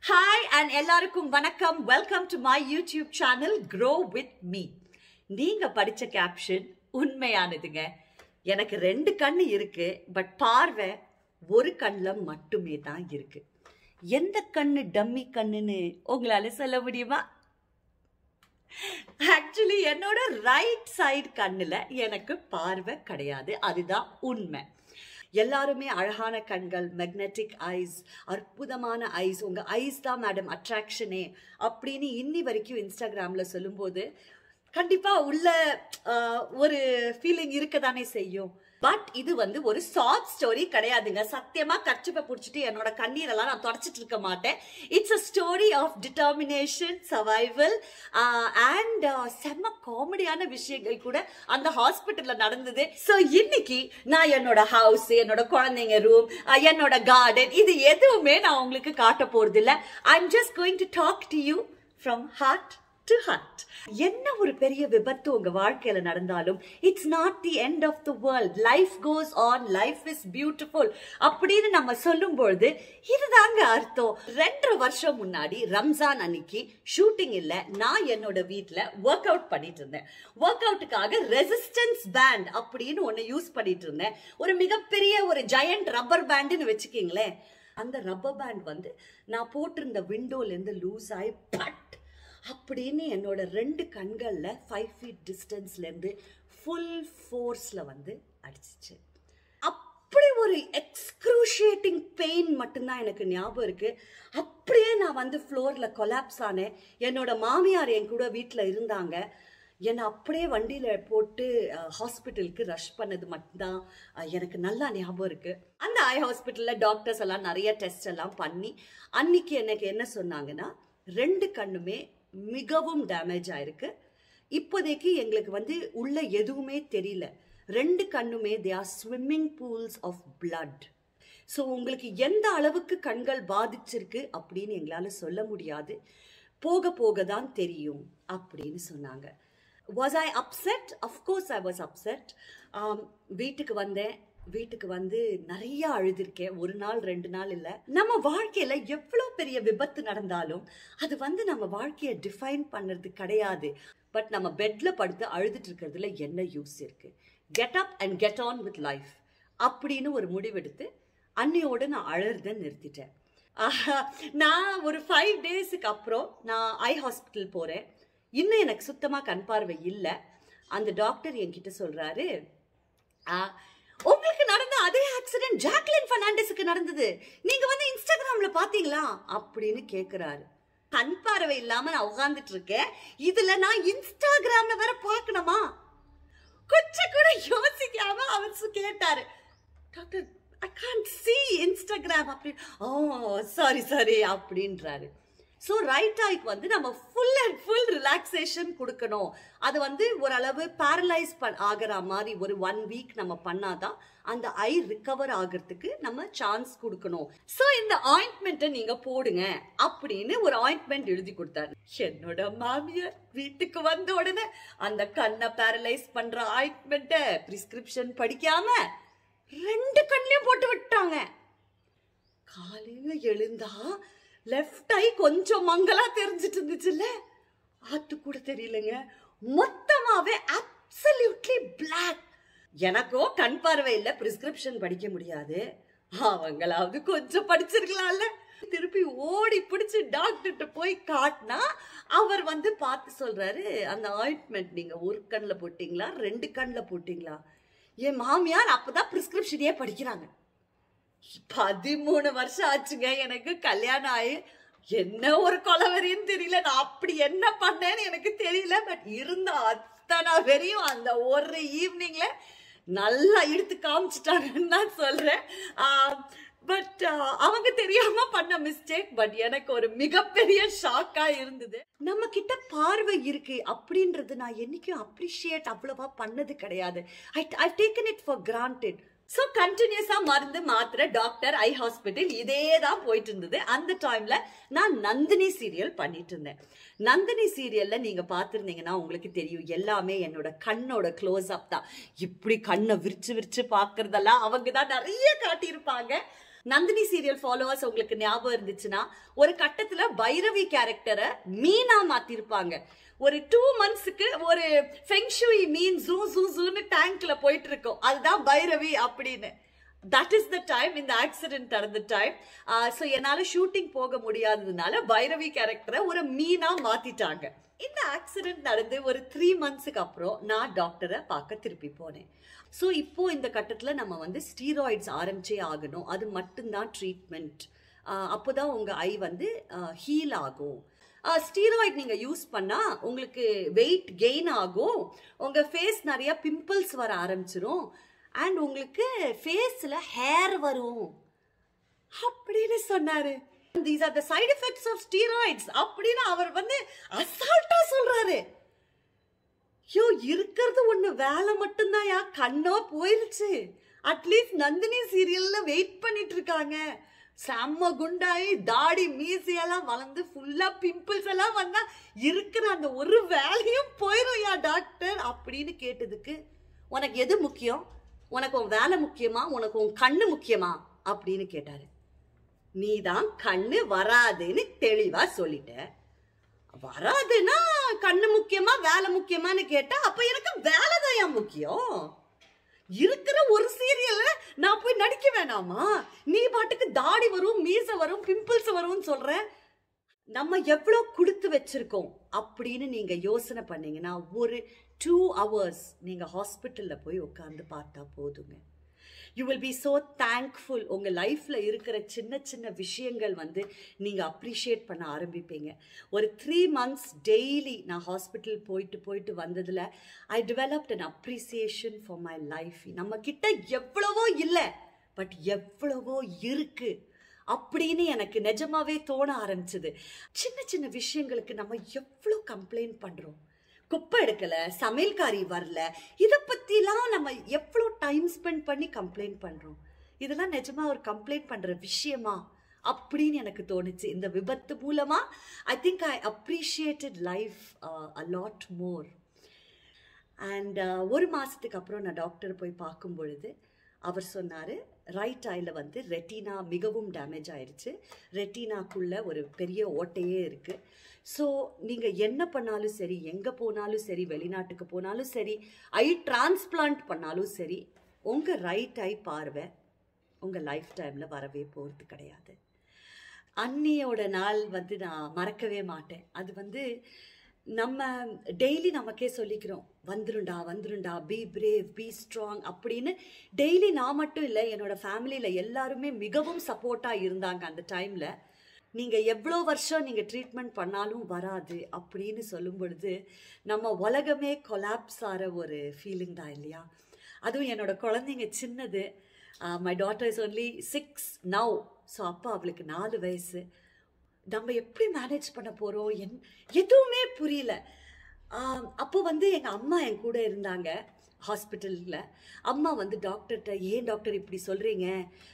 hi and எல்லாருக்கும் வணக்கம் welcome to my YouTube channel grow with me நீங்க படிச்ச கேப்ஷன் உண்மையானதுங்க எனக்கு ரெண்டு கண்ணு இருக்கு பட் பார்வை ஒரு கண்ணில் மட்டுமே தான் இருக்கு எந்த கண்ணு டம்மி கண்ணுன்னு உங்களால சொல்ல முடியுமா ஆக்சுவலி என்னோட ரைட் சைடு கண்ணுல எனக்கு பார்வை கிடையாது அதுதான் உண்மை எல்லாருமே அழகான கண்கள் மெக்னெட்டிக் ஐஸ் அற்புதமான ஐஸ் உங்க ஐஸ் தான் மேடம் அட்ராக்ஷனே அப்படின்னு இன்னி வரைக்கும் இன்ஸ்டாகிராம்ல சொல்லும்போது கண்டிப்பா உள்ள ஆஹ், ஒரு ஃபீலிங் இருக்க தானே செய்யும் பட் இது வந்து ஒரு சாஃப்ட் ஸ்டோரி கிடையாதுங்க சத்தியமா கச்சிப்பை பிடிச்சிட்டு என்னோட கண்ணீரெல்லாம் நான் தொடச்சிட்டு இருக்க மாட்டேன் it's a story of determination survival and செம்ம காமெடியான விஷயங்கள் கூட அந்த ஹாஸ்பிட்டல்ல நடந்தது ஸோ இன்னைக்கு நான் என்னோட ஹவுஸ் என்னோட குழந்தைங்க ரூம் என்னோட கார்டன் இது எதுவுமே நான் உங்களுக்கு காட்ட போறது இல்ல I am just going to talk to you from heart to heart என்ன ஒரு பெரிய விபத்து உங்க வாழ்க்கையில நடந்தாலும் it's not the end of the world life goes on life is beautiful அப்படின்னு நம்ம சொல்லும் பொழுது இதுதாங்க அர்த்தம் ரெண்டரை வருஷம் முன்னாடி ரம்ஜான் அன்னைக்கு ஷூட்டிங் இல்ல நான் என்னோட வீட்ல ஒர்க் அவுட் பண்ணிட்டு இருந்தேன் ஒர்க் அவுட்டுக்காக ரெசிஸ்டன்ஸ் பேண்ட் அப்படின்னு ஒன்னு யூஸ் பண்ணிட்டு இருந்தேன் ஒரு மிகப்பெரிய ஒரு ஜெயண்ட் ரப்பர் பேண்டுன்னு வச்சுக்கீங்களேன் அந்த ரப்பர் பேண்ட் வந்து நான் போட்டிருந்த விண்டோல இருந்து லூஸ் ஆகி பட் அப்படின்னு என்னோட ரெண்டு கண்களில் ஃபைவ் ஃபீட் டிஸ்டன்ஸ்லேருந்து ஃபுல் ஃபோர்ஸில் வந்து அடிச்சிச்சு அப்படி ஒரு எக்ஸ்க்ரூஷியேட்டிங் பெயின் மட்டும்தான் எனக்கு ஞாபகம் இருக்கு அப்படியே நான் வந்து ஃப்ளோரில் கொலாப்ஸ் ஆனேன் என்னோட மாமியார் என் கூட வீட்டில் இருந்தாங்க என்னை அப்படியே வண்டியில் போட்டு ஹாஸ்பிட்டலுக்கு ரஷ் பண்ணது மட்டும்தான் அஹ், எனக்கு நல்லா ஞாபகம் இருக்கு அந்த ஐ ஹாஸ்பிட்டலில் டாக்டர்ஸ் எல்லாம் நிறைய டெஸ்ட் எல்லாம் பண்ணி அன்னைக்கு எனக்கு என்ன சொன்னாங்கன்னா ரெண்டு கண்ணுமே மிகவும் டேமேஜ் ஆயிருக்கு இப்போதைக்கு எங்களுக்கு வந்து உள்ள எதுவுமே தெரியல ரெண்டு கண்ணுமே they are swimming pools of blood so உங்களுக்கு எந்த அளவுக்கு கண்கள் பாதிச்சிருக்கு அப்படின்னு எங்களால் சொல்ல முடியாது போக போக தான் தெரியும் அப்படின்னு சொன்னாங்க was I upset of course I was upset வீட்டுக்கு வந்தேன் வீட்டுக்கு வந்து நிறைய அழுதுருக்கேன் ஒரு நாள் ரெண்டு நாள் இல்லை நம்ம வாழ்க்கையில எவ்வளோ பெரிய விபத்து நடந்தாலும் அது வந்து நம்ம வாழ்க்கையை டிஃபைன் பண்ணுறது கிடையாது பட் நம்ம பெட்ல படுத்து அழுதுட்டு இருக்கிறதுல என்ன யூஸ் இருக்கு get up and get on with life அப்படின்னு ஒரு முடிவெடுத்து அன்னையோட நான் அழறத நிறுத்திட்டேன் ஆஹா, நான் ஒரு ஃபைவ் டேஸுக்கு அப்புறம் நான் ஐ ஹாஸ்பிட்டல் போகிறேன் இன்னும் எனக்கு சுத்தமாக கண் பார்வை இல்லை அந்த டாக்டர் என்கிட்ட சொல்கிறாரு உங்களுக்கு நடந்த அதே ஆக்சிடென்ட் ஜாக்லின் ஃபெர்னாண்டஸுக்கு நடந்தது நீங்க வந்து இன்ஸ்டாகிராம்ல பாத்தீங்களா அப்படின்னு கேக்குறாரு கண் பார்வை இல்லாம நான் உட்கார்ந்துட்டு இருக்கேன் இதுல நான் இன்ஸ்டாகிராம்ல வேற பார்க்கணுமா கொஞ்சம் கூட யோசிக்காம அவர் சு- கேட்டாரு doctor I can't see Instagram அப்படின்னு ஓ சாரி சாரி அப்படின்றாரு ஸோ ரைட் ஐக்கு வந்து நம்ம ஃபுல் அண்ட் ஃபுல் ரிலாக்ஸேஷன் கொடுக்கணும் அது வந்து ஓரளவு பேரலைஸ் பண் ஆகிற மாதிரி ஒரு ஒன் வீக் நம்ம பண்ணாதான் அந்த ஐ ரிகவர் ஆகிறதுக்கு நம்ம சான்ஸ் கொடுக்கணும் ஸோ இந்த ஆயின்மெண்ட்டை நீங்க போடுங்க அப்படின்னு ஒரு ஆயின்மெண்ட் எழுதி கொடுத்தாரு என்னோட மாமியார் வீட்டுக்கு வந்த உடனே அந்த கண்ணை பேரலைஸ் பண்ற ஆயின்மெண்ட்டை பிரிஸ்கிரிப்ஷன் படிக்காம ரெண்டு கண்ணையும் போட்டு விட்டாங்க காலையில எழுந்தா லெஃப்ட் ஐ கொஞ்சம் மங்கலா தெரிஞ்சிட்டு இருந்துச்சுல்ல அது கூட தெரியலங்க மொத்தமாவே அப்சல்யூட்லி பிளாக் எனக்கோ கண் பார்வை இல்ல பிரிஸ்கிரிப்ஷன் படிக்க முடியாது அவங்களாவது கொஞ்சம் படிச்சிருக்கலாம்ல திருப்பி ஓடி பிடிச்சு டாக்டர்கிட்ட போய் காட்டினா அவர் வந்து பார்த்து சொல்றாரு அந்த ஆயின்மெண்ட் நீங்க ஒரு கண்ணில் போட்டீங்களா ரெண்டு கண்ணில் போட்டீங்களா என் மாமியார் அப்பதான் பிரிஸ்கிரிப்ஷனையே படிக்கிறாங்க பதிமூணு வருஷம் ஆச்சுங்க எனக்கு கல்யாணம் ஆகி என்ன ஒரு கொலவரின்னு தெரியல நான் அப்படி என்ன பண்ணேன்னு எனக்கு தெரியல பட் இருந்த அத்தனை வெறியும் அந்த ஒரு ஈவினிங்ல நல்லா இழுத்து காமிச்சிட்டாங்கன்னு நான் சொல்றேன் பட் அவங்க தெரியாம பண்ண மிஸ்டேக் பட் எனக்கு ஒரு மிகப்பெரிய ஷாக்கா இருந்தது நம்ம கிட்ட பார்வை இருக்கு அப்படின்றது நான் என்னைக்கும் அப்ரிஷியேட் அவ்வளவா பண்ணது கிடையாது I I taken it for granted so கண்டினியூஸா மருந்து மாத்திரை டாக்டர் ஐ ஹாஸ்பிட்டல் இதே தான் போயிட்டு இருந்தது அந்த டைம்ல நான் நந்தினி சீரியல் பண்ணிட்டு இருந்தேன் நந்தினி சீரியல்ல நீங்க பார்த்துருந்தீங்கன்னா உங்களுக்கு தெரியும் எல்லாமே என்னோட கண்ணோட க்ளோஸ் அப் தான் இப்படி கண்ணை விரிச்சு விரிச்சு பார்க்கறதெல்லாம் அவங்க தான் நிறைய காட்டியிருப்பாங்க நந்தினி சீரியல் ஃபாலோவர்ஸ் உங்களுக்கு ஞாபகம் இருந்துச்சுன்னா ஒரு கட்டத்துல பைரவி கேரக்டரை மீனா மாத்திருப்பாங்க ஒரு டூ மந்த்ஸுக்கு ஒரு ஃபெங்ஷுய் மீன் ஜூ ஜூ ஜூன்னு டேங்க்ல போயிட்டு இருக்கோம் அதுதான் பைரவி அப்படின்னு தட் இஸ் த டைம் இந்த ஆக்சிடென்ட் நடந்த டைம் ஸோ என்னால் ஷூட்டிங் போக முடியாததுனால பைரவி கேரக்டரை ஒரு மீனா மாத்திட்டாங்க இந்த ஆக்சிடென்ட் நடந்து ஒரு த்ரீ மந்த்ஸுக்கு அப்புறம் நான் டாக்டரை பார்க்க திருப்பி போனேன் ஸோ இப்போ இந்த கட்டத்தில் நம்ம வந்து ஸ்டீராய்ட்ஸ் ஆரம்பிச்சே ஆகணும் அது மட்டும்தான் ட்ரீட்மெண்ட் அப்போதான் உங்கள் ஐ வந்து ஹீல் ஆகும் ஸ்டீராய்ட் நீங்கள் யூஸ் பண்ணால் உங்களுக்கு வெயிட் கெயின் ஆகும் உங்கள் ஃபேஸ் நிறைய பிம்பிள்ஸ் வர ஆரம்பிச்சிரும் அண்ட் உங்களுக்கு ஃபேஸில் ஹேர் வரும் அப்படின்னு சொன்னாரு these are the side effects of steroids அப்படின்னு அவர் வந்து அசால்ட்டா சொல்றாரு ஐயோ இருக்கிறது ஒண்ணு வேலை மட்டும்தான் யா கண்ணோ போயிருச்சு அட்லீஸ்ட் நந்தினி சீரியல்ல வெயிட் பண்ணிட்டு இருக்காங்க செம்ம குண்டாயி தாடி மீசையெல்லாம் வளர்ந்து ஃபுல்லா பிம்பிள்ஸ் எல்லாம் வந்தா இருக்கிற அந்த ஒரு வேலையும் போயிடும் யா டாக்டர் அப்படின்னு கேட்டதுக்கு உனக்கு எது முக்கியம் உனக்கு உன் வேலை முக்கியமா உனக்கு உன் கண்ணு முக்கியமா அப்படின்னு கேட்டாரு நீ தான் கண்ணு வராதுன்னு தெளிவா சொல்லிட்ட வராதுன்னா கண்ணு முக்கியமா வேலை முக்கியமான்னு கேட்டா அப்ப எனக்கு வேலை தான் முக்கியம் இருக்கிற ஒரு சீரியல்ல நான் போய் நடிக்க வேணாமா நீ பாட்டுக்கு தாடி வரும் மீச வரும் பிம்பிள்ஸ் வரும்னு சொல்ற நம்ம எவ்வளோ கொடுத்து வச்சிருக்கோம் அப்படின்னு நீங்க யோசனை பண்ணீங்கன்னா ஒரு டூ ஹவர்ஸ் நீங்க ஹாஸ்பிட்டல்ல போய் உட்காந்து பார்த்தா போதுங்க you will be so thankful உங்கள் லைஃப்பில் இருக்கிற சின்ன சின்ன விஷயங்கள் வந்து நீங்கள் அப்ரிஷியேட் பண்ண ஆரம்பிப்பீங்க ஒரு த்ரீ மந்த்ஸ் டெய்லி நான் ஹாஸ்பிட்டல் போயிட்டு போயிட்டு வந்ததில் I developed an appreciation for my life நம்ம கிட்ட எவ்வளவோ இல்லை பட் எவ்வளவோ இருக்கு அப்படின்னு எனக்கு நிஜமாவே தோண ஆரம்பிச்சது சின்ன சின்ன விஷயங்களுக்கு நம்ம எவ்வளோ கம்ப்ளைண்ட் பண்ணுறோம் குப்பை எடுக்கல சமையல்காரி வரல இதை பற்றிலாம் நம்ம எவ்வளோ டைம் ஸ்பெண்ட் பண்ணி கம்ப்ளைண்ட் பண்ணுறோம் இதெல்லாம் நிஜமா ஒரு கம்ப்ளைண்ட் பண்ணுற விஷயமா அப்படின்னு எனக்கு தோணுச்சு இந்த விபத்து மூலமாக I think I appreciated life a lot more and ஒரு மாதத்துக்கு அப்புறம் நான் டாக்டர் போய் பார்க்கும் பொழுது அவர் சொன்னார் ரைட் ஐயில் வந்து ரெட்டினா மிகவும் டேமேஜ் ஆயிடுச்சு ரெட்டினாக்குள்ளே ஒரு பெரிய ஓட்டையே இருக்குது ஸோ நீங்கள் என்ன பண்ணாலும் சரி எங்கே போனாலும் சரி வெளிநாட்டுக்கு போனாலும் சரி ஐ டிரான்ஸ்பிளான்ட் பண்ணாலும் சரி உங்கள் ரைட் ஐ பார்வை உங்கள் லைஃப் டைமில் வரவே போகிறது கிடையாது அன்னியோட நாள் வந்து நான் மறக்கவே மாட்டேன் அது வந்து நம்ம டெய்லி நமக்கே சொல்லிக்கிறோம் வந்துருண்டா வந்துருண்டா பி பிரேவ் பி ஸ்ட்ராங் அப்படின்னு டெய்லி நான் மட்டும் இல்லை என்னோட ஃபேமிலியில் எல்லாருமே மிகவும் சப்போர்ட்டாக இருந்தாங்க அந்த டைமில் நீங்கள் எவ்வளோ வருஷம் நீங்கள் ட்ரீட்மெண்ட் பண்ணாலும் வராது அப்படின்னு சொல்லும் பொழுது நம்ம உலகமே கொலாப்ஸ் ஆகிற ஒரு ஃபீலிங் தான் இல்லையா அதுவும் என்னோட குழந்தைங்க சின்னது my daughter is only six now so அப்போ அவளுக்கு நாலு வயசு நம்ம எப்படி மேனேஜ் பண்ண போகிறோம் என் எதுவுமே புரியல அப்போ வந்து எங்கள் அம்மா என் கூட இருந்தாங்க ஹாஸ்பிட்டலில் அம்மா வந்து டாக்டர்கிட்ட ஏன் டாக்டர் இப்படி சொல்கிறீங்க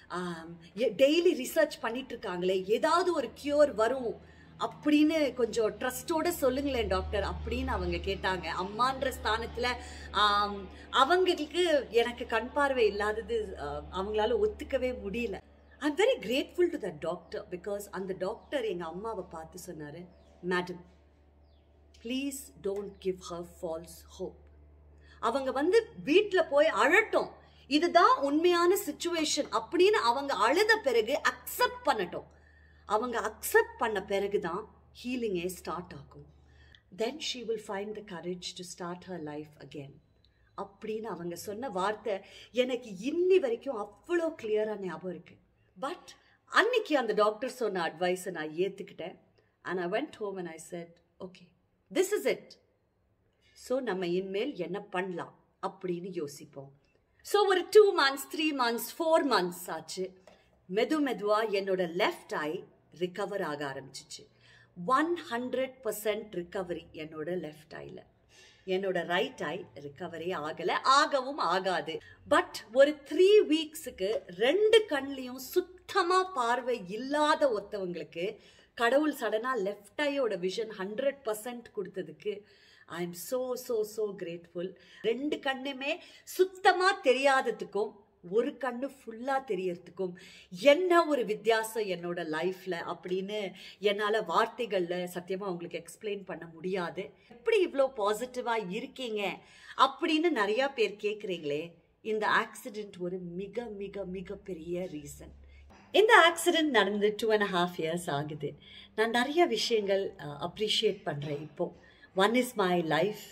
டெய்லி ரிசர்ச் பண்ணிட்டு இருக்காங்களே ஏதாவது ஒரு க்யூர் வரும் அப்படின்னு கொஞ்சம் ட்ரஸ்டோட சொல்லுங்களேன் டாக்டர் அப்படின்னு அவங்க கேட்டாங்க அம்மான்ற ஸ்தானத்தில் அவங்களுக்கு எனக்கு கண் பார்வை இல்லாதது அவங்களால ஒத்துக்கவே முடியல I'm very grateful to the doctor because அந்த டாக்டர் எங்கள் அம்மாவை பார்த்து சொன்னார் madam please don't give her false hope அவங்க வந்து வீட்டில் போய் அழட்டும் இதுதான் உண்மையான சுச்சுவேஷன் அப்படின்னு அவங்க அழுத பிறகு அக்செப்ட் பண்ணட்டும் அவங்க அக்செப்ட் பண்ண பிறகு தான் ஹீலிங்கே ஸ்டார்ட் ஆகும் then she will find the courage to start her life again அப்படின்னு அவங்க சொன்ன வார்த்தை எனக்கு இன்னி வரைக்கும் அவ்வளோ கிளியராக ஞாபகம் இருக்கு பட் அன்னைக்கு அந்த டாக்டர் சொன்ன அட்வைஸை நான் ஏற்றுக்கிட்டேன் and I went home and I said okay this is it so நம்ம இனிமேல் என்ன பண்ணலாம் அப்படின்னு யோசிப்போம் ஸோ ஒரு two months three months four months ஆச்சு மெது மெதுவாக என்னோட லெஃப்ட் ஐ ரிகவர் ஆக ஆரம்பிச்சிச்சு ஒன் ஹண்ட்ரட் பர்சன்ட் ரிகவரி என்னோட லெஃப்ட் ஐயில் என்னோட ரைட் ஐ ரிகவரி ஆகலை ஆகவும் ஆகாது பட் ஒரு த்ரீ வீக்ஸுக்கு ரெண்டு கண்லேயும் சுத்தமாக பார்வை இல்லாத ஒருத்தவங்களுக்கு கடவுள் சடனாக லெஃப்ட் ஐயோட விஷன் ஹண்ட்ரட் பர்சன்ட் கொடுத்ததுக்கு I am so so so grateful ரெண்டு கண்ணுமே சுத்தமாக தெரியாததுக்கும் ஒரு கண்ணு ஃபுல்லாக தெரியறதுக்கும் என்ன ஒரு வித்தியாசம் என்னோட லைஃப்பில் அப்படின்னு என்னால் வார்த்தைகளில் சத்தியமாக உங்களுக்கு எக்ஸ்பிளைன் பண்ண முடியாது எப்படி இவ்வளோ பாசிட்டிவாக இருக்கீங்க அப்படின்னு நிறையா பேர் கேட்குறீங்களே இந்த ஆக்சிடெண்ட் ஒரு மிக மிக மிக பெரிய ரீசன் இந்த ஆக்சிடெண்ட் நடந்து டூ அண்ட் ஹாஃப் இயர்ஸ் ஆகுது நான் நிறைய விஷயங்கள் அப்ரிஷியேட் பண்ணுறேன் இப்போது ஒன் இஸ் மை லைஃப்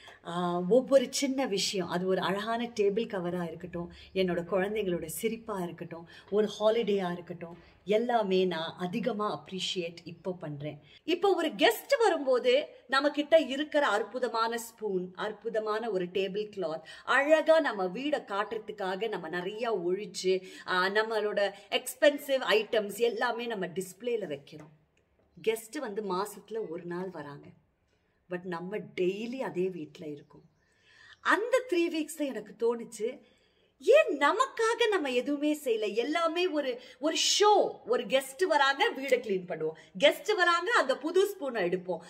ஒவ்வொரு சின்ன விஷயம் அது ஒரு அழகான டேபிள் கவராக இருக்கட்டும் என்னோட குழந்தைங்களோட சிரிப்பாக இருக்கட்டும் ஒரு ஹாலிடேயாக இருக்கட்டும் எல்லாமே நான் அதிகமாக அப்ரிஷியேட் இப்போ பண்ணுறேன் இப்போ ஒரு கெஸ்ட் வரும்போது நம்மக்கிட்ட இருக்கிற அற்புதமான ஸ்பூன் அற்புதமான ஒரு டேபிள் கிளாத் அழகாக நம்ம வீடை காட்டுறதுக்காக நம்ம நிறையா ஒழிச்சு நம்மளோட எக்ஸ்பென்சிவ் ஐட்டம்ஸ் எல்லாமே நம்ம டிஸ்பிளேல வைக்கிறோம் கெஸ்ட்டு வந்து மாதத்தில் ஒரு நாள் வராங்க பட் நம்ம டெய்லி அதே வீட்டில் இருக்கோம் அந்த த்ரீ வீக்ஸ் தான் எனக்கு தோணுச்சு ஏன் நமக்காக நம்ம எதுவுமே செய்யல எல்லாமே ஒரு ஒரு ஷோ ஒரு கெஸ்ட் வராங்க வீடை க்ளீன் பண்ணுவோம் கெஸ்ட் வராங்க அந்த புது ஸ்பூனை எடுப்போம்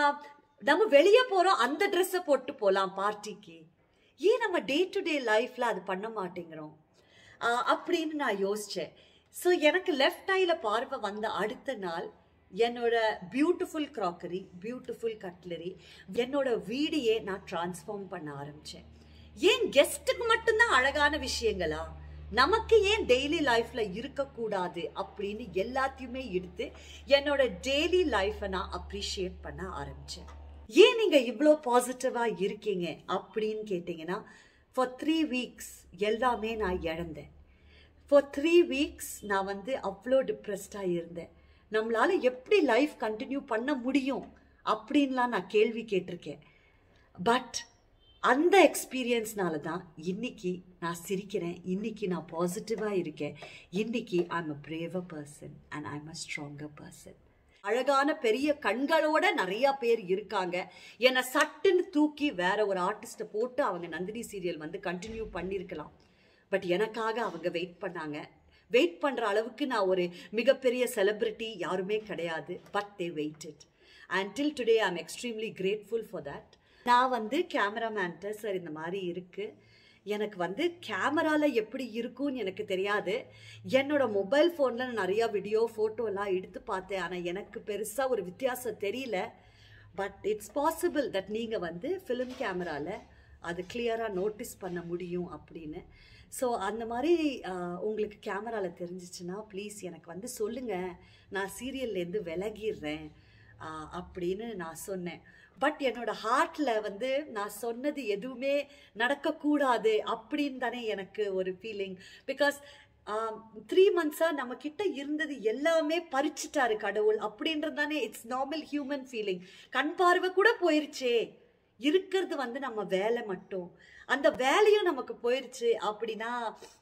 நம்ம வெளியே போகிறோம் அந்த ட்ரெஸ்ஸை போட்டு போகலாம் பார்ட்டிக்கு ஏன் நம்ம டே டு டே லைஃப்பில் அது பண்ண மாட்டேங்கிறோம் அப்படின்னு நான் யோசித்தேன் ஸோ எனக்கு லெஃப்ட் ஐயில் பார்வை வந்த அடுத்த நாள் என்னோட பியூட்டிஃபுல் க்ராக்கரி பியூட்டிஃபுல் கட்லரி என்னோட வீடையே நான் டிரான்ஸ்ஃபார்ம் பண்ண ஆரம்பித்தேன் ஏன் கெஸ்ட்டுக்கு மட்டும்தான் அழகான விஷயங்களா நமக்கு ஏன் டெய்லி லைஃப்ல இருக்கக்கூடாது அப்படின்னு எல்லாத்தையுமே எடுத்து என்னோட டெய்லி லைஃப்பை நான் அப்ரிஷியேட் பண்ண ஆரம்பித்தேன் ஏன் நீங்கள் இவ்வளோ பாசிட்டிவாக இருக்கீங்க அப்படின்னு கேட்டிங்கன்னா ஃபார் த்ரீ வீக்ஸ் எல்லாமே நான் இழந்தேன் ஃபார் த்ரீ வீக்ஸ் நான் வந்து அவ்வளோ டிப்ரெஸ்டாக இருந்தேன் நம்மளால் எப்படி லைஃப் கண்டினியூ பண்ண முடியும் அப்படின்லாம் நான் கேள்வி கேட்டிருக்கேன் பட் அந்த எக்ஸ்பீரியன்ஸ்னால தான் இன்னைக்கு நான் சிரிக்கிறேன் இன்னைக்கு நான் பாசிட்டிவாக இருக்கேன் இன்னைக்கு I'm a braver person and I'm a stronger person அழகான பெரிய கண்களோட நிறைய பேர் இருக்காங்க என்னை சட்டுன்னு தூக்கி வேற ஒரு ஆர்டிஸ்ட்டை போட்டு அவங்க நந்தினி சீரியல் வந்து கண்டினியூ பண்ணியிருக்கலாம் பட் எனக்காக அவங்க வெயிட் பண்ணாங்க வெயிட் பண்ணுற அளவுக்கு நான் ஒரு மிகப்பெரிய செலிப்ரிட்டி யாருமே கிடையாது but they waited and till today I am extremely grateful for that நான் வந்து கேமராமேன்ட்ட சார் இந்த மாதிரி இருக்குது எனக்கு வந்து கேமராவில் எப்படி இருக்கும்னு எனக்கு தெரியாது என்னோட மொபைல் ஃபோனில் நான் நிறையா வீடியோ ஃபோட்டோலாம் எடுத்து பார்த்தேன் ஆனால் எனக்கு பெருசாக ஒரு வித்தியாசம் தெரியல பட் இட்ஸ் பாசிபிள் தட் நீங்கள் வந்து ஃபிலிம் கேமராவில் அது கிளியராக நோட்டீஸ் பண்ண முடியும் அப்படின்னு ஸோ அந்த மாதிரி உங்களுக்கு கேமராவில் தெரிஞ்சிச்சுன்னா ப்ளீஸ் எனக்கு வந்து சொல்லுங்கள் நான் சீரியல்லேருந்து விலகிடுறேன் அப்படின்னு நான் சொன்னேன் பட் என்னோட ஹார்ட்டில் வந்து நான் சொன்னது எதுவுமே நடக்கக்கூடாது அப்படின்னு தானே எனக்கு ஒரு ஃபீலிங் பிகாஸ் த்ரீ மந்த்ஸாக நம்ம கிட்ட இருந்தது எல்லாமே பறிச்சிட்டாரு கடவுள் அப்படின்றது தானே இட்ஸ் நார்மல் ஹியூமன் ஃபீலிங் கண் பார்வை கூட போயிருச்சே இருக்கிறது வந்து நம்ம வேலை மட்டும் அந்த வேலையும் நமக்கு போயிருச்சு அப்படின்னா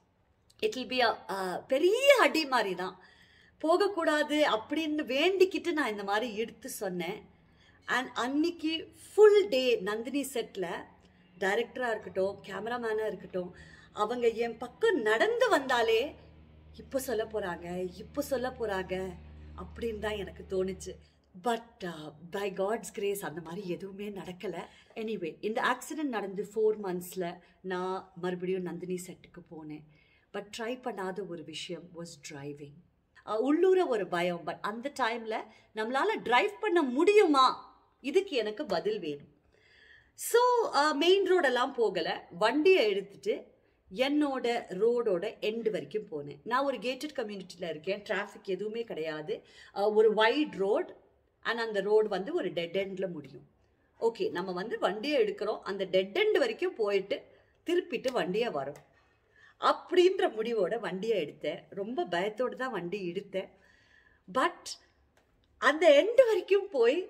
இட் வில் பி பெரிய அடி மாதிரி தான் போகக்கூடாது அப்படின்னு வேண்டிக்கிட்டு நான் இந்த மாதிரி எடுத்து சொன்னேன் அண்ட் அன்னைக்கு ஃபுல் டே நந்தினி செட்டில் டைரக்டராக இருக்கட்டும் கேமராமேனாக இருக்கட்டும் அவங்க என் பக்கம் நடந்து வந்தாலே இப்போ சொல்ல போகிறாங்க இப்போ சொல்ல போகிறாங்க அப்படின்னு தான் எனக்கு தோணுச்சு பட் பை காட்ஸ் கிரேஸ் அந்த மாதிரி எதுவுமே நடக்கலை எனிவே இந்த ஆக்சிடெண்ட் நடந்து ஃபோர் மந்த்ஸில் நான் மறுபடியும் நந்தினி செட்டுக்கு போனேன் பட் ட்ரை பண்ணாத ஒரு விஷயம் வாஸ் டிரைவிங் உள்ளூர ஒரு பயம் பட் அந்த டைமில் நம்மளால் டிரைவ் பண்ண முடியுமா இதுக்கு எனக்கு பதில் வேணும் ஸோ மெயின் ரோடெல்லாம் போகலை வண்டியை எடுத்துட்டு என்னோட ரோடோட எண்டு வரைக்கும் போனேன் நான் ஒரு கேட்டட் கம்யூனிட்டியில் இருக்கேன் டிராஃபிக் எதுவுமே கிடையாது ஒரு வைட் ரோட் அண்ட் அந்த ரோடு வந்து ஒரு டெட் எண்டில் முடியும் ஓகே நம்ம வந்து வண்டியை எடுக்கிறோம் அந்த டெட் எண்ட் வரைக்கும் போயிட்டு திருப்பிட்டு வண்டியை வரும் அப்படின்ற முடிவோட வண்டியை எடுத்தேன் ரொம்ப பயத்தோடு தான் வண்டி எடுத்தேன் பட் அந்த எண்டு வரைக்கும் போய்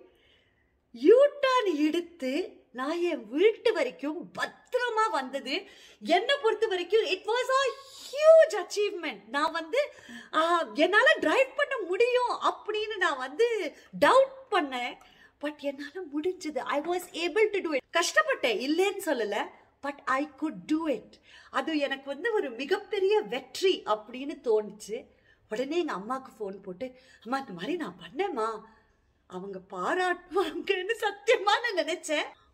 யூட்டான் எடுத்து நான் என் வீட்டு வரைக்கும் பத்திரமா வந்தது என்னை பொறுத்த வரைக்கும் it was a huge achievement நான் வந்து என்னால் டிரைவ் பண்ண முடியும் அப்படின்னு நான் வந்து டவுட் பண்ணேன் பட் என்னால் முடிஞ்சது I was able to do it கஷ்டப்பட்டேன் இல்லைன்னு சொல்லலை but I could do it அது எனக்கு வந்து ஒரு மிகப்பெரிய வெற்றி அப்படின்னு தோணுச்சு உடனே எங்கள் அம்மாவுக்கு ஃபோன் போட்டு அம்மா இந்த மாதிரி நான் பண்ணேம்மா அவங்க பாராட்டுவாங்கன்னு சத்தியமா நான் நினைச்சேன்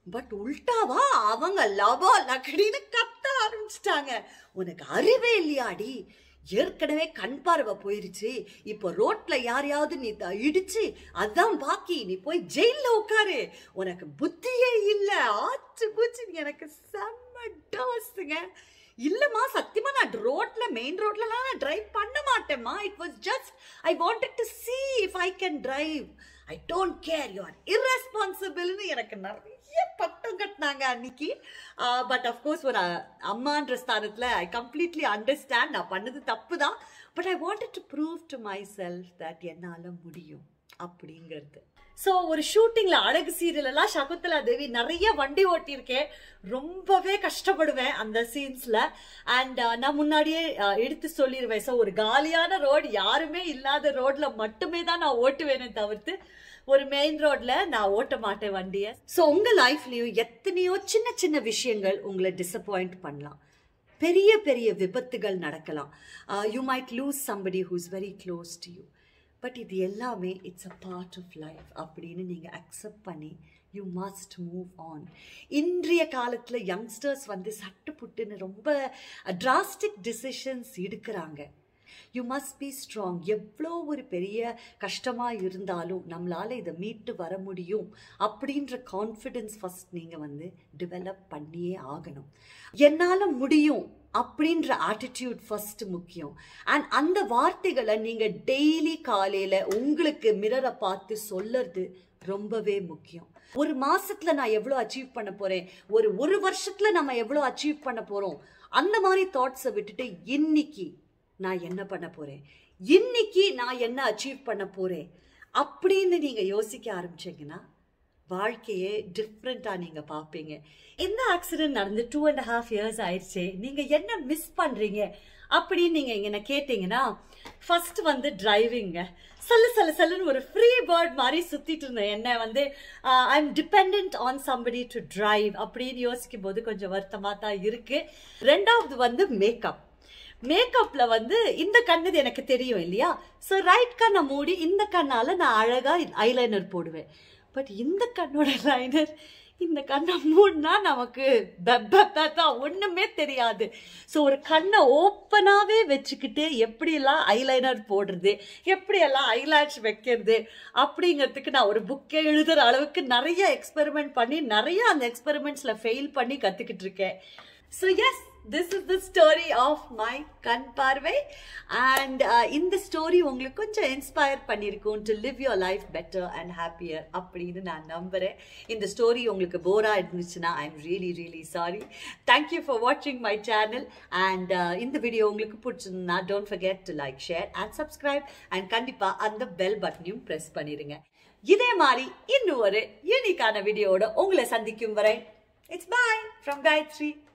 பட் உல்டாவா அவங்க லவா லக்கடின்னு கத்த ஆரம்பிச்சிட்டாங்க உனக்கு அறிவே இல்லையாடி ஏற்கனவே கண் பார்வை போயிருச்சு இப்போ ரோட்ல யாரையாவது நீ த- இடிச்சு அதான் பாக்கி நீ போய் ஜெயில உட்காரு உனக்கு புத்தியே இல்ல ஆச்சு பூச்சு எனக்கு செம்ம டோஸுங்க இல்லம்மா சத்தியமா நான் ரோட்ல மெயின் ரோட்லலாம் நான் டிரைவ் பண்ண மாட்டேம்மா it was just I wanted to see if I can drive I don't care you are irresponsible-னு எனக்கு நிறைய பட்டம் கட்டினாங்க அன்னைக்கு பட் அஃப்கோர்ஸ் ஒரு அஹ், அம்மான்ற ஸ்தானத்தில் ஐ கம்ப்ளீட்லி அண்டர்ஸ்டாண்ட் நான் பண்ணது தப்பு தான் but I wanted to prove to myself that என்னால் முடியும் அப்படிங்கிறது ஸோ ஒரு ஷூட்டிங்ல அழகு சீரியல் எல்லாம் சகுந்தலா தேவி நிறைய வண்டி ஓட்டியிருக்கேன் ரொம்பவே கஷ்டப்படுவேன் அந்த சீன்ஸ்ல அண்ட் நான் முன்னாடியே அஹ், எடுத்து சொல்லிடுவேன் ஸோ ஒரு காலியான ரோடு யாருமே இல்லாத ரோட்ல மட்டுமே தான் நான் ஓட்டுவேனே தவிர்த்து ஒரு மெயின் ரோட்ல நான் ஓட்ட மாட்டேன் வண்டியை ஸோ உங்க லைஃப்லயும் எத்தனையோ சின்ன சின்ன விஷயங்கள் உங்களை டிசப்பாயிண்ட் பண்ணலாம் பெரிய பெரிய விபத்துகள் நடக்கலாம் you might lose somebody who's very close to you but இது எல்லாமே it's a part of life அப்படின்னு நீங்கள் அக்செப்ட் பண்ணி யூ மஸ்ட் மூவ் ஆன் இன்றைய காலத்தில் யங்ஸ்டர்ஸ் வந்து சட்டு புட்டுன்னு ரொம்ப டிராஸ்டிக் டிசிஷன்ஸ் எடுக்கிறாங்க யூ மஸ்ட் பி ஸ்ட்ராங் எவ்வளோ ஒரு பெரிய கஷ்டமாக இருந்தாலும் நம்மளால் இதை மீட்டு வர முடியும் அப்படின்ற கான்ஃபிடென்ஸ் ஃபஸ்ட் நீங்கள் வந்து டெவலப் பண்ணியே ஆகணும் என்னால் முடியும் அப்படின்ற ஆட்டிடியூட் ஃபர்ஸ்ட் முக்கியம் அண்ட் அந்த வார்த்தைகளை நீங்கள் டெய்லி காலையில் உங்களுக்கு மிரரை பார்த்து சொல்லறது ரொம்பவே முக்கியம் ஒரு மாசத்துல நான் எவ்வளோ அச்சீவ் பண்ண போறேன் ஒரு ஒரு வருஷத்துல நம்ம எவ்வளோ அச்சீவ் பண்ண போறோம் அந்த மாதிரி தாட்ஸை விட்டுட்டு இன்னைக்கு நான் என்ன பண்ண போறேன் இன்னைக்கு நான் என்ன அச்சீவ் பண்ண போறேன் அப்படின்னு நீங்க யோசிக்க ஆரம்பிச்சீங்கன்னா வாழ்க்கையே டிஃப்ரெண்ட்டாக நீங்கள் பார்ப்பீங்க இந்த ஆக்சிடென்ட் நடந்து டூ அண்ட் ஹாஃப் இயர்ஸ் ஆயிடுச்சு நீங்கள் என்ன மிஸ் பண்ணுறீங்க அப்படின்னு நீங்கள் என்ன கேட்டிங்கன்னா ஃபர்ஸ்ட் வந்து டிரைவிங்க சல்லு சல்லு சல்லுன்னு ஒரு ஃப்ரீ பேர்ட் மாதிரி சுற்றிட்டு இருந்தேன் என்ன வந்து I am depend on somebody to drive அப்படின்னு யோசிக்கும் போது கொஞ்சம் வருத்தமாக தான் இருக்குது ரெண்டாவது வந்து மேக்கப் மேக்கப்ல வந்து இந்த கண்ணு எனக்கு தெரியும் இல்லையா ஸோ ரைட் கண்ணை மூடி இந்த கண்ணால நான் அழகா ஐலைனர் போடுவேன் பட் இந்த கண்ணோட லைனர் இந்த கண்ணை மூடினா நமக்கு தான் ஒண்ணுமே தெரியாது ஸோ ஒரு கண்ணை ஓப்பனாகவே வச்சுக்கிட்டு எப்படியெல்லாம் ஐலைனர் போடுறது எப்படியெல்லாம் ஐலாஷ் வைக்கிறது அப்படிங்கிறதுக்கு நான் ஒரு புக்கே எழுதுற அளவுக்கு நிறைய எக்ஸ்பெரிமெண்ட் பண்ணி நிறைய அந்த எக்ஸ்பெரிமெண்ட்ஸில் ஃபெயில் பண்ணி கற்றுக்கிட்டு இருக்கேன் so yes this is the story of my கண் பார்வை அண்ட் இந்த ஸ்டோரி உங்களுக்கு கொஞ்சம் இன்ஸ்பயர் பண்ணியிருக்கும் to live your life better and happier அப்படின்னு நான் நம்புகிறேன் இந்த ஸ்டோரி உங்களுக்கு போராக இருந்துச்சுன்னா I am really really sorry thank you for வாட்சிங் மை சேனல் அண்ட் இந்த வீடியோ உங்களுக்கு பிடிச்சிருந்தா don't forget to like share and subscribe and கண்டிப்பாக அந்த பெல் பட்டனையும் ப்ரெஸ் பண்ணிடுங்க இதே மாதிரி இன்னும் ஒரு யூனிக்கான வீடியோவோட உங்களை சந்திக்கும் வரை இட்ஸ் பாய் ஃப்ரம் காயத்ரி